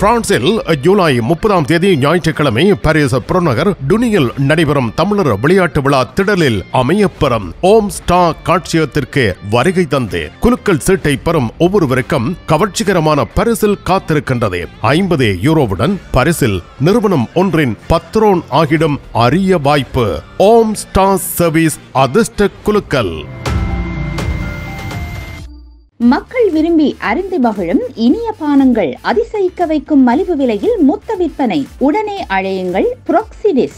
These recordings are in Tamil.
பிரான்சில் ஜூலை முப்பதாம் தேதி ஞாயிற்றுக்கிழமை பாரிஸ் புறநகர் டுனியில் நடைபெறும் தமிழர் விளையாட்டு விழா திடலில் அமையப்பெறும் ஓம் ஸ்டா காட்சியகத்திற்கு வருகை தந்து குலுக்கல் சீட்டை பெறும் ஒவ்வொருவருக்கும் கவர்ச்சிகரமான பரிசில் காத்திருக்கின்றது ஐம்பது யூரோவுடன் பரிசில் நிறுவனம் ஒன்றின் பத்ரோன் ஆகிடும் அரிய வாய்ப்பு ஓம் ஸ்டா சர்வீஸ் அதிர்ஷ்ட குலுக்கல் மக்கள் விரும்பி அருந்தி மகிழும் இனிய பானங்கள் அதிசயிக்க வைக்கும் மலிவு விலையில் மொத்த விற்பனை உடனே அழையுங்கள் புரோக்சிடிஸ்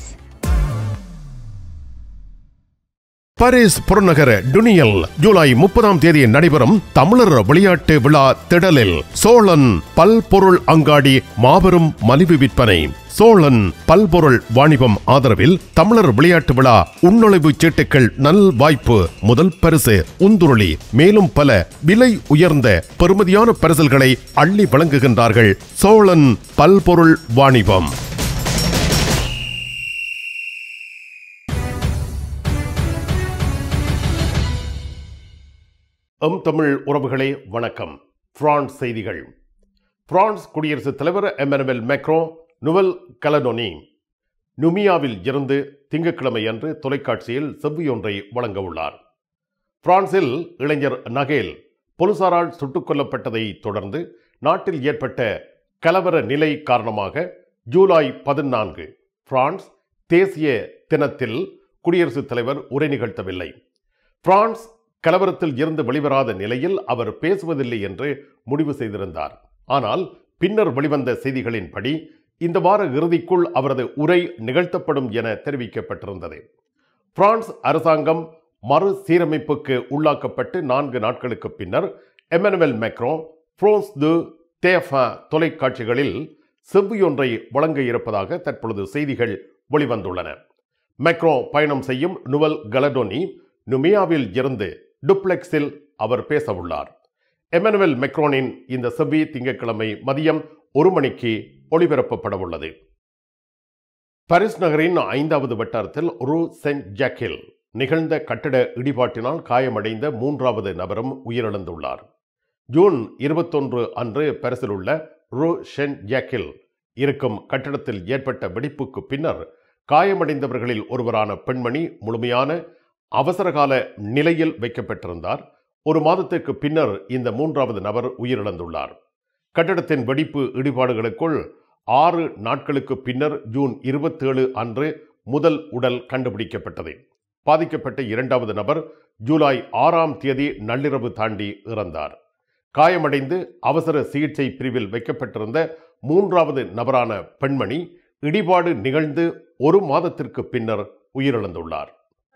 பாரிஸ் புறநகர் டுனியல் ஜூலை முப்பதாம் தேதி நடைபெறும் தமிழர் விளையாட்டு விழா திடலில் சோழன் பல்பொருள் அங்காடி மாபெரும் மலிவு விற்பனை சோழன் பல்பொருள் வாணிபம் ஆதரவில் தமிழர் விளையாட்டு விழா உள்நுழைவு சீட்டுகள் நல் வாய்ப்பு முதல் பரிசு உந்துருளி மேலும் பல விலை உயர்ந்த பெறுமதியான பரிசல்களை அள்ளி வழங்குகின்றார்கள் சோழன் பல்பொருள் வாணிபம் எம் தமிழ் உறவுகளே வணக்கம் பிரான்ஸ் செய்திகள் பிரான்ஸ் குடியரசுத் தலைவர் எமனுவல் மேக்ரோ நுவல் கலனோனி நுமியாவில் இருந்து திங்கட்கிழமை அன்று தொலைக்காட்சியில் செவ்வியொன்றை வழங்க உள்ளார் பிரான்சில் இளைஞர் நகேல் போலீசாரால் சுட்டுக் கொல்லப்பட்டதை தொடர்ந்து நாட்டில் ஏற்பட்ட கலவர நிலை காரணமாக ஜூலை பதினான்கு பிரான்ஸ் தேசிய தினத்தில் குடியரசுத் தலைவர் உரை நிகழ்த்தவில்லை பிரான்ஸ் கலவரத்தில் இருந்து வெளிவராத நிலையில் அவர் பேசுவதில்லை என்று முடிவு செய்திருந்தார் ஆனால் பின்னர் வெளிவந்த செய்திகளின்படி இந்த வார இறுதிக்குள் அவரது உரை நிகழ்த்தப்படும் என தெரிவிக்கப்பட்டிருந்தது பிரான்ஸ் அரசாங்கம் மறுசீரமைப்புக்கு உள்ளாக்கப்பட்டு நான்கு நாட்களுக்கு பின்னர் எமனுவல் மேக்ரோ பிரான்ஸ் து தேஃபா தொலைக்காட்சிகளில் செவ்வியொன்றை வழங்க இருப்பதாக தற்பொழுது செய்திகள் வெளிவந்துள்ளன மேக்ரோ பயணம் செய்யும் நுவல் கலடோனி நுமியாவில் இருந்து டுப்ளெக்ஸில் அவர் பேசவுள்ளார் எமனுவல் மெக்ரோனின் இந்த செவ்வி திங்கட்கிழமை மதியம் ஒரு மணிக்கு ஒளிபரப்பப்பட உள்ளது பாரிஸ் நகரின் ஐந்தாவது வட்டாரத்தில் ரூ சென்ட் ஜாக்கில் நிகழ்ந்த கட்டிட இடிபாட்டினால் காயமடைந்த மூன்றாவது நபரும் உயிரிழந்துள்ளார் ஜூன் இருபத்தொன்று அன்று பாரிஸில் உள்ள ரூ ஷென் ஜாக்கில் இருக்கும் கட்டிடத்தில் ஏற்பட்ட வெடிப்புக்கு பின்னர் காயமடைந்தவர்களில் ஒருவரான பெண்மணி முழுமையான அவசரகால நிலையில் வைக்கப்பட்டிருந்தார் ஒரு மாதத்திற்கு பின்னர் இந்த மூன்றாவது நபர் உயிரிழந்துள்ளார் கட்டடத்தின் வெடிப்பு இடிபாடுகளுக்குள் ஆறு நாட்களுக்கு பின்னர் ஜூன் இருபத்தேழு அன்று முதல் உடல் கண்டுபிடிக்கப்பட்டது பாதிக்கப்பட்ட இரண்டாவது நபர் ஜூலை ஆறாம் தேதி நள்ளிரவு தாண்டி இறந்தார் காயமடைந்து அவசர சிகிச்சை பிரிவில் வைக்கப்பட்டிருந்த மூன்றாவது நபரான பெண்மணி இடிபாடு நிகழ்ந்து ஒரு மாதத்திற்கு பின்னர் உயிரிழந்துள்ளார்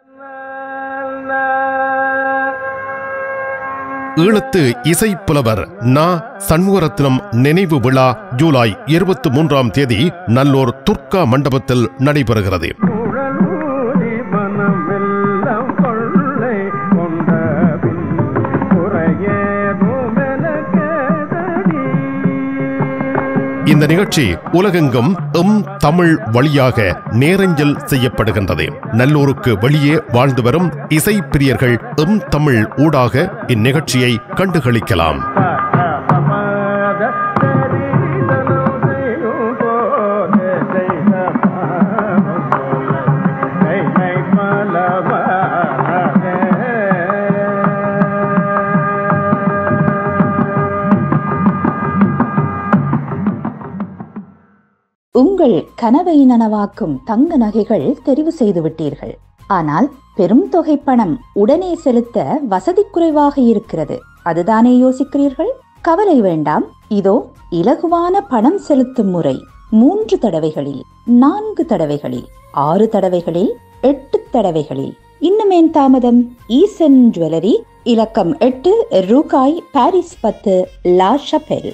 ஈழத்து இசை புலவர் நா சண்முகரத்னம் நினைவு விழா ஜூலை இருபத்தி மூன்றாம் தேதி நல்லோர் துர்கா மண்டபத்தில் நடைபெறுகிறது குழலூரி மனமெல்லாம் கொள்ளை கொண்ட பின் குறையேதும் எனக்கேதடி. இந்த நிகழ்ச்சி உலகெங்கும் எம் தமிழ் வழியாக நேரஞ்சல் செய்யப்படுகின்றது நல்லூருக்கு வெளியே வாழ்ந்து வரும் இசை பிரியர்கள் எம் தமிழ் ஊடாக இந்நிகழ்ச்சியை கண்டுகளிக்கலாம் சமத தெரிதலும் செய்யும் போதே செய்த பாவம் போல கைமை மலமாக உங்கள் கனவை நனவாக்கும் தங்க நகைகள் தெரிவு செய்து விட்டீர்கள் ஆனால் பெரும் தொகை பணம் உடனே செலுத்த வசதி குறைவாக இருக்கிறது அதுதானே யோசிக்கிறீர்கள் கவலை வேண்டாம் இதோ இலகுவான பணம் செலுத்தும் முறை மூன்று தடவைகளில் நான்கு தடவைகளில் ஆறு தடவைகளில் எட்டு தடவைகளில் இன்னுமேன் தாமதம் ஈசன் ஜுவல்லரி இலக்கம் எட்டு ரூகாய் பாரிஸ் பத்து லா ஷபெல்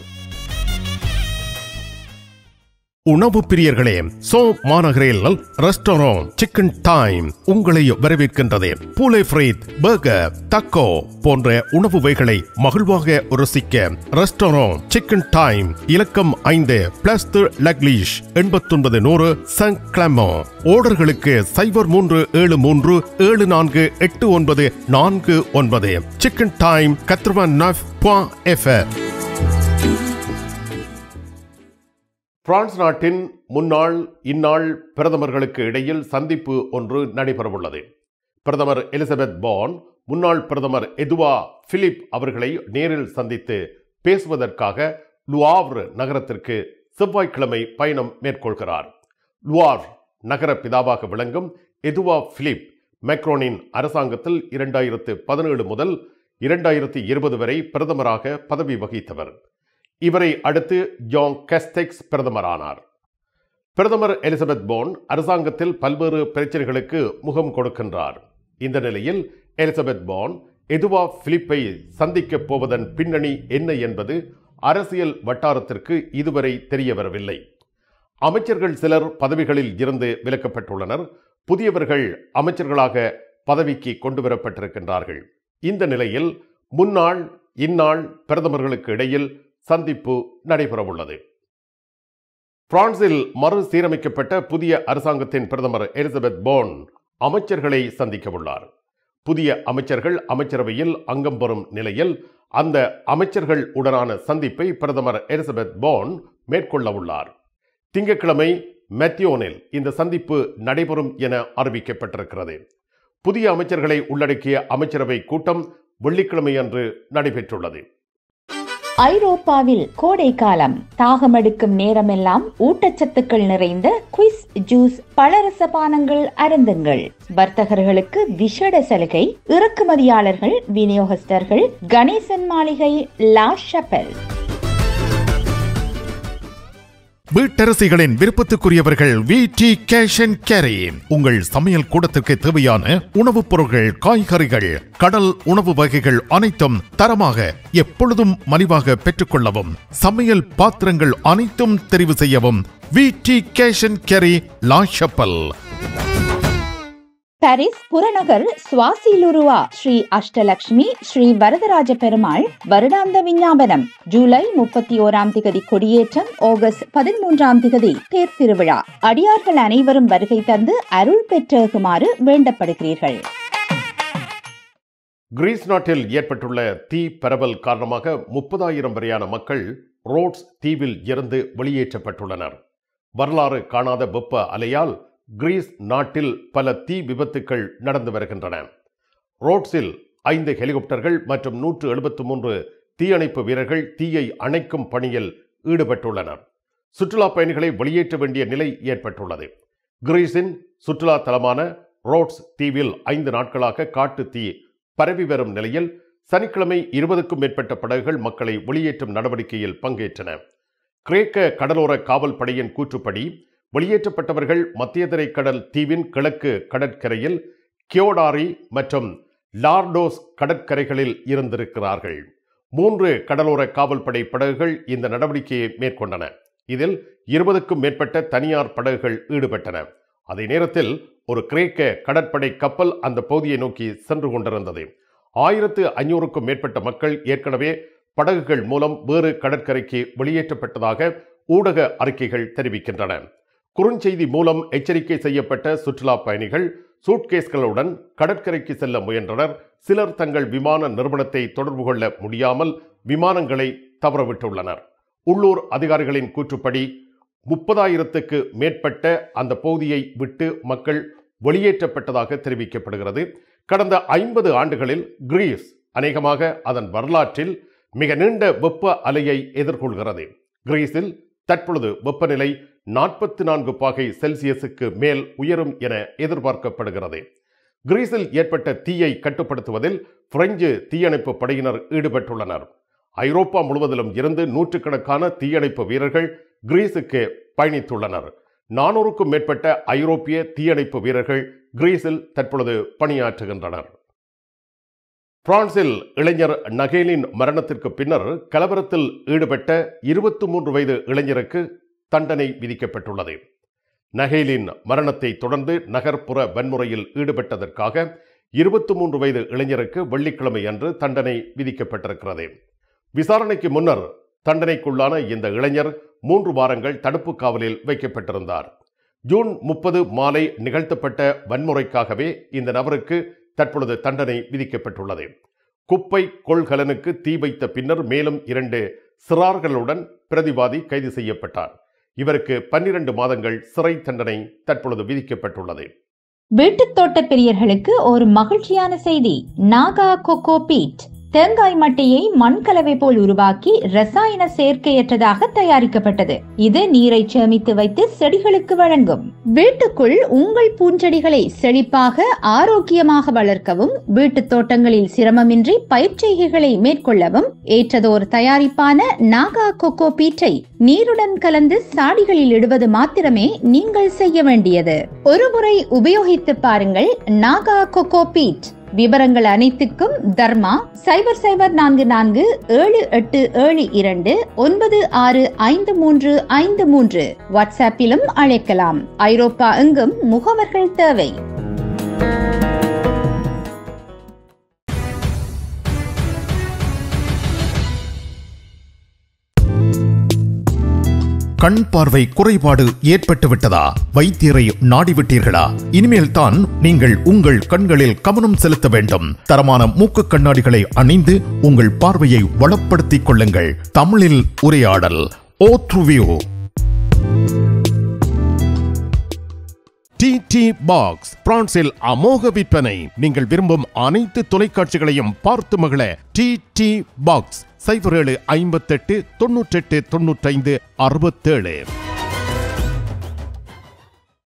உணவு பிரியர்களே சோ மாநகரில் ரெஸ்டாரண்ட் சிக்கன் டைம் உங்களை வரவேற்கின்றது பூலை ஃப்ரைத் பர்கர் தக்கோ போன்ற உணவு வகைகளை மகிழ்வாக ருசிக்க ரெஸ்டாரண்ட் சிக்கன் டைம் இலக்கம் ஐந்து பிளஸ் லக்லீஷ் எண்பத்தொன்பது நூறு சன் கிளமோ ஓர்டர்களுக்கு சைபர் மூன்று ஏழு மூன்று ஏழு நான்கு எட்டு ஒன்பது நான்கு ஒன்பது சிக்கன் டைம் கத்ரவன் நஃப் எஃப் பிரான்ஸ் நாட்டின் முன்னாள் இந்நாள் பிரதமர்களுக்கு இடையில் சந்திப்பு ஒன்று நடைபெறவுள்ளது பிரதமர் எலிசபெத் பான் முன்னாள் பிரதமர் எதுவா பிலிப் அவர்களை நேரில் சந்தித்து பேசுவதற்காக லுவாவ்ர் நகரத்திற்கு செவ்வாய்க்கிழமை பயணம் மேற்கொள்கிறார் லுவார் நகர பிதாவாக விளங்கும் எதுவா பிலிப் மேக்ரோனின் அரசாங்கத்தில் இரண்டாயிரத்து பதினேழு முதல் இரண்டாயிரத்தி இருபது வரை பிரதமராக பதவி வகித்தவர் இவரை அடுத்து ஜாங் கெஸ்டெக்ஸ் பிரதமரானார் பிரதமர் எலிசபெத் போன் அரசாங்கத்தில் பல்வேறு பிரச்சனைகளுக்கு முகம் கொடுக்கின்றார் இந்த நிலையில் எலிசபெத் பான் எதுவா பிலிப்பை சந்திக்கப் போவதன் பின்னணி என்ன என்பது அரசியல் வட்டாரத்திற்கு இதுவரை தெரிய வரவில்லை அமைச்சர்கள் சிலர் பதவிகளில் இருந்து விலக்கப்பட்டுள்ளனர் புதியவர்கள் அமைச்சர்களாக பதவிக்கு கொண்டு வரப்பட்டிருக்கின்றார்கள் இந்த நிலையில் முன்னாள் இந்நாள் பிரதமர்களுக்கு இடையில் சந்திப்பு நடைபெறவுள்ளது பிரான்சில் மறுசீரமைக்கப்பட்ட புதிய அரசாங்கத்தின் பிரதமர் எலிசபெத் போன் அமைச்சர்களை சந்திக்க உள்ளார் புதிய அமைச்சர்கள் அமைச்சரவையில் அங்கம் பெறும் நிலையில் அந்த அமைச்சர்கள் உடனான சந்திப்பை பிரதமர் எலிசபெத் போன் மேற்கொள்ள உள்ளார் திங்கட்கிழமை மெத்தியோனில் இந்த சந்திப்பு நடைபெறும் என அறிவிக்கப்பட்டிருக்கிறது புதிய அமைச்சர்களை உள்ளடக்கிய அமைச்சரவை கூட்டம் வெள்ளிக்கிழமை அன்று நடைபெற்றுள்ளது ஐரோப்பாவில் கோடை காலம் தாகமெடுக்கும் நேரமெல்லாம் ஊட்டச்சத்துக்கள் நிறைந்த குயிஸ் ஜூஸ் பலரச பானங்கள் அருந்துங்கள் வர்த்தகர்களுக்கு விசேட சலுகை இறக்குமதியாளர்கள் விநியோகஸ்தர்கள் கணேசன் மாளிகை லா ஷப்பல் வீட்டரசிகளின் விருப்பத்துக்குரியவர்கள் V T cash and carry உங்கள் சமையல் கூடத்திற்கு தேவையான உணவுப் பொருட்கள் காய்கறிகள் கடல் உணவு வகைகள் அனைத்தும் தரமாக எப்பொழுதும் மலிவாக பெற்றுக்கொள்ளவும் சமையல் பாத்திரங்கள் அனைத்தும் தெரிவு செய்யவும் V T cash and carry La Chapelle Paris புறநகர் சுவாசிலுருவா ஸ்ரீ அஷ்டலட்சுமி ஸ்ரீ வரதராஜ பெருமாள் வருடாந்த விஞ்ஞாபனம் ஜூலை முப்பத்தி ஓராம் திகதி கொடியேற்றம் ஆகஸ்ட் பதிமூன்றாம் திகதி தேர் திருவிழா அடியார்கள் அனைவரும் வருகை தந்து அருள் பெற்றகுமாறு வேண்டப்படுகிறீர்கள் கிரீஸ் நாட்டில் ஏற்பட்டுள்ள தீ பரவல் காரணமாக முப்பதாயிரம் வரையான மக்கள் ரோட்ஸ் தீவில் இருந்து வெளியேற்றப்பட்டுள்ளனர் வரலாறு காணாத வெப்ப அலையால் கிரீஸ் நாட்டில் பல தீ விபத்துக்கள் நடந்து வருகின்றன ரோட்ஸில் ஐந்து ஹெலிகாப்டர்கள் மற்றும் நூற்று எழுபத்து மூன்று தீயணைப்பு வீரர்கள் தீயை அணைக்கும் பணியில் ஈடுபட்டுள்ளனர் சுற்றுலா பயணிகளை வெளியேற்ற வேண்டிய நிலை ஏற்பட்டுள்ளது கிரீஸின் சுற்றுலா தலமான ரோட்ஸ் தீவில் ஐந்து நாட்களாக காட்டு தீ பரவி வரும் நிலையில் சனிக்கிழமை இருபதுக்கும் மேற்பட்ட படகுகள் மக்களை வெளியேற்றும் நடவடிக்கையில் பங்கேற்றன கிரேக்க கடலோர காவல் படையின் கூற்றுப்படி வெளியேற்றப்பட்டவர்கள் மத்தியதரை கடல் தீவின் கிழக்கு கடற்கரையில் கியோடாரி மற்றும் லார்டோஸ் கடற்கரைகளில் இருந்திருக்கிறார்கள் மூன்று கடலோர காவல்படை படகுகள் இந்த நடவடிக்கையை மேற்கொண்டன இதில் இருபதுக்கும் மேற்பட்ட தனியார் படகுகள் ஈடுபட்டன அதே நேரத்தில் ஒரு கிரேக்க கடற்படை கப்பல் அந்த பகுதியை நோக்கி சென்று கொண்டிருந்தது ஆயிரத்து ஐநூறுக்கும் மேற்பட்ட மக்கள் ஏற்கனவே படகுகள் மூலம் வேறு கடற்கரைக்கு வெளியேற்றப்பட்டதாக ஊடக அறிக்கைகள் தெரிவிக்கின்றன குறுஞ்செய்தி மூலம் எச்சரிக்கை செய்யப்பட்ட சுற்றுலா பயணிகள் சூட்கேஸ்களுடன் கடற்கரைக்கு செல்ல முயன்றனர் சிலர் தங்கள் விமான நிறுவனத்தை தொடர்பு கொள்ள முடியாமல் விமானங்களை தவறவிட்டுள்ளனர் உள்ளூர் அதிகாரிகளின் கூற்றுப்படி முப்பதாயிரத்துக்கு மேற்பட்ட அந்த பகுதியை விட்டு மக்கள் வெளியேற்றப்பட்டதாக தெரிவிக்கப்படுகிறது கடந்த ஐம்பது ஆண்டுகளில் கிரீஸ் அநேகமாக அதன் வரலாற்றில் மிக நீண்ட வெப்ப அலையை எதிர்கொள்கிறது கிரீஸில் தற்பொழுது வெப்பநிலை நாற்பத்தி நான்கு பாகை செல்சியஸுக்கு மேல் உயரும் என எதிர்பார்க்கப்படுகிறது கிரீஸில் ஏற்பட்ட தீயை கட்டுப்படுத்துவதில் பிரெஞ்சு தீயணைப்பு படையினர் ஈடுபட்டுள்ளனர் ஐரோப்பா முழுவதிலும் இருந்து நூற்றுக்கணக்கான தீயணைப்பு வீரர்கள் கிரீஸுக்கு பயணித்துள்ளனர் நானூறுக்கும் மேற்பட்ட ஐரோப்பிய தீயணைப்பு வீரர்கள் கிரீஸில் தற்பொழுது பணியாற்றுகின்றனர் பிரான்சில் இளைஞர் நகேலின் மரணத்திற்கு பின்னர் கலவரத்தில் ஈடுபட்ட இருபத்தி மூன்று வயது இளைஞருக்கு தண்டனை விதிக்கப்பட்டுள்ளது நகேலின் மரணத்தை தொடர்ந்து நகர்ப்புற வன்முறையில் ஈடுபட்டதற்காக இருபத்தி மூன்று வயது இளைஞருக்கு வெள்ளிக்கிழமை அன்று தண்டனை விதிக்கப்பட்டிருக்கிறது விசாரணைக்கு முன்னர் தண்டனைக்குள்ளான இந்த இளைஞர் மூன்று வாரங்கள் தடுப்பு காவலில் வைக்கப்பட்டிருந்தார் ஜூன் முப்பது மாலை நிகழ்த்தப்பட்ட வன்முறைக்காகவே இந்த நபருக்கு தற்பொழுது தண்டனை விதிக்கப்பட்டுள்ளது குப்பை கொள்கலனுக்கு தீ வைத்த பின்னர் மேலும் இரண்டு சிறார்களுடன் பிரதிவாதி கைது செய்யப்பட்டார் இவருக்கு பன்னிரண்டு மாதங்கள் சிறை தண்டனை தற்பொழுது விதிக்கப்பட்டுள்ளது வீட்டுத் தோட்ட பிரியர்களுக்கு ஒரு மகிழ்ச்சியான செய்தி நாகா கொக்கோ பீட் தேங்காய் மட்டையை மண்கலவை போல் உருவாக்கி ரசாயன சேர்க்கையற்றதாக தயாரிக்கப்பட்டது இது நீரை சேமித்து வைத்து செடிகளுக்கு வழங்கும் வீட்டுக்குள் உங்கள் பூஞ்செடிகளை செழிப்பாக ஆரோக்கியமாக வளர்க்கவும் வீட்டுத் தோட்டங்களில் சிரமமின்றி பயிர்ச்செய்கைகளை மேற்கொள்ளவும் ஏற்றதோர் தயாரிப்பான நாகா கொக்கோ பீட்டை நீருடன் கலந்து சாடிகளில் இடுவது மாத்திரமே நீங்கள் செய்ய வேண்டியது ஒருமுறை உபயோகித்து பாருங்கள் நாகா கொக்கோ பீட் விவரங்கள் அனைத்துக்கும் தர்மா சைபர் சைபர் நான்கு நான்கு ஏழு எட்டு ஏழு இரண்டு ஒன்பது ஆறு ஐந்து மூன்று ஐந்து மூன்று வாட்ஸ்அப்பிலும் அழைக்கலாம் ஐரோப்பா எங்கும் முகவர்கள் தேவை கண் பார்வை குறைபாடு ஏற்பட்டு விட்டதா வைத்தியரை நாடிவிட்டீர்களா இனிமேல் தான் நீங்கள் உங்கள் கண்களில் கவனம் செலுத்த வேண்டும் தரமான மூக்கு கண்ணாடிகளை அணிந்து உங்கள் பார்வையை வளப்படுத்திக் கொள்ளுங்கள் தமிழில் உரையாடல் ஓ த்ருவியோ டி டி பாக்ஸ் பிரான்சில் அமோக விற்பனை நீங்கள் விரும்பும் அனைத்து தொலைக்காட்சிகளையும் பார்த்து மகிழ டி டி பாக்ஸ் சைபர் ஏழு ஐம்பத்தெட்டு தொன்னூற்றெட்டு தொன்னூற்றைந்து அறுபத்தேழு